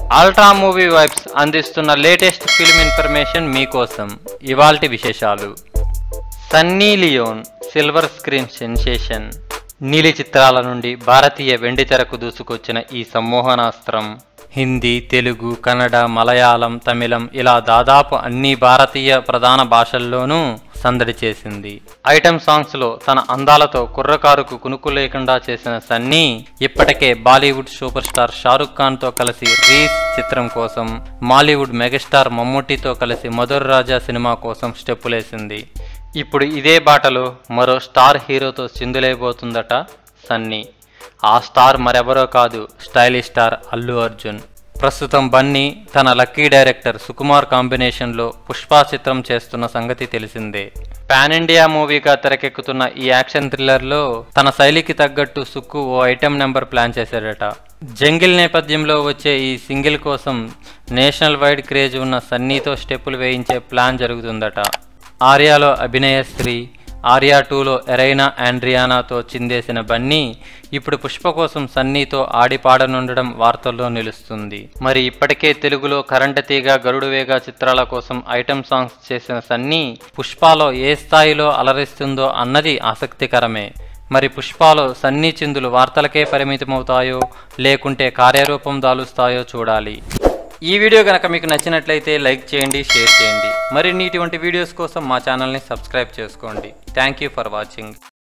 ultra movie vibes అందిస్తున్న latest film information మీకోసం ఇవాల్టి విశేషాలు Sunny Leone silver screen sensation నీలి చిత్రాల నుండి భారతీయ వెండితెరకు దూసుకొచ్చిన ఈ సమ్మోహనాస్త్రం హిందీ తెలుగు కన్నడ మలయాళం తమిళం ఇలా దాదాపు అన్ని భారతీయ ప్రధాన భాషల్లోనూ సందడి చేసింది ఐటమ్ సాంగ్స్ లో తన అందాలతో కుర్రకారుకు కునుకు లేకుండా చేసిన సన్నీ ఇప్పటికే బాలీవుడ్ సూపర్ స్టార్ షారుఖ్ ఖాన్ తో కలిసి రీస్ చిత్రం కోసం మాలీవుడ్ మెగాస్టార్ మమ్ముట్టితో కలిసి మధుర్ రాజా సినిమా కోసం స్టెప్పులేసింది ఇప్పుడు ఇదే బాటలో మరో స్టార్ హీరోతో చిందులేయబోతుందట సన్నీ ఆ స్టార్ మరెవరో కాదు స్టైలిష్ స్టార్ అల్లు అర్జున్ ప్రస్తుతం బన్నీ తన లక్కీ డైరెక్టర్ సుకుమార్ కాంబినేషన్లో పుష్ప చిత్రం చేస్తున్న సంగతి తెలిసిందే పాన్ ఇండియా మూవీగా తెరకెక్కుతున్న ఈ యాక్షన్ థ్రిల్లర్లో తన శైలికి తగ్గట్టు సుక్కు ఓ ఐటెం నెంబర్ ప్లాన్ చేశాడట జంగిల్ నేపథ్యంలో వచ్చే ఈ సింగిల్ కోసం నేషనల్ వైడ్ క్రేజ్ ఉన్న సన్నీతో స్టెప్పులు వేయించే ప్లాన్ జరుగుతుందట ఆర్యాలో అభినయశ్రీ ఆర్యా టూలో ఎరైనా ఆండ్రియానాతో చిందేసిన బన్నీ ఇప్పుడు పుష్ప కోసం సన్నీతో ఆడిపాడనుండడం వార్తల్లో నిలుస్తుంది మరి ఇప్పటికే తెలుగులో కరెంట తీగ గరుడు వేగ చిత్రాల కోసం ఐటమ్ సాంగ్స్ చేసిన సన్నీ పుష్పలో ఏ స్థాయిలో అలరిస్తుందో అన్నది ఆసక్తికరమే మరి పుష్పాలో సన్నీ చిందులు వార్తలకే పరిమితమవుతాయో లేకుంటే కార్యరూపం దాలుస్తాయో చూడాలి ఈ వీడియో కనుక మీకు నచ్చినట్లయితే లైక్ చేయండి షేర్ చేయండి మరిన్ని ఇటువంటి వీడియోస్ కోసం మా ఛానల్ని సబ్స్క్రైబ్ చేసుకోండి థ్యాంక్ యూ ఫర్ వాచింగ్